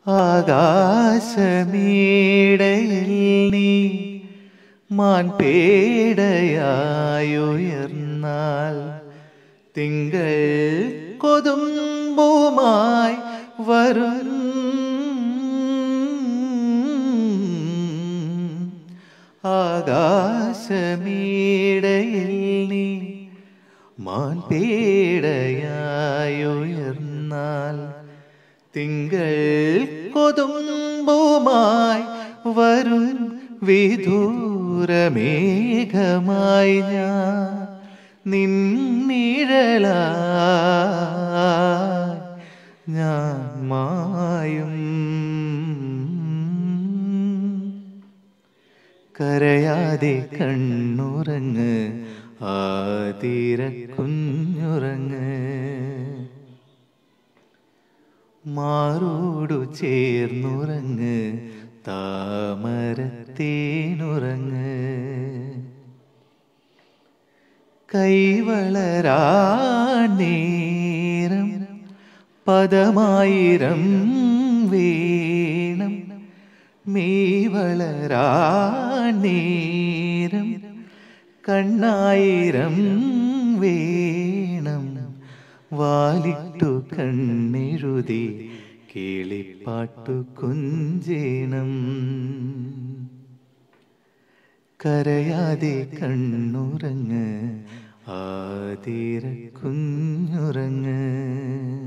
ആകാശമീടയിൽ നീ മാൻപേടയായുയർന്നാൽ തിങ്കൾ കൊതുമ്പുമായി വരും ആകാശമീടയിൽ നീ മാൻപേടയായുയർന്നാൽ തിങ്കൾ കൊതുമ്പുമായി വരും വിദൂരമേഘമായി ഞാൻ നിന്നിഴലായി ഞാൻ മായും കരയാതെ കണ്ണുറങ്ങ് ആതിര കുഞ്ഞുറങ്ങ് മാറോടു ചേർന്നുറങ്ങ് താമരത്തേനുറങ്ങ് കൈവളരാണേരം പദമായിരം വേണം മെയ്വളരാണേരം കണ്ണായിരം വേണം വാലിട്ടു കണ്ണെഴുതി കിളിപ്പാട്ടു കുഞ്ചേണം കരയാതെ കണ്ണുറങ്ങ് ആതിര കുഞ്ഞുറങ്ങ്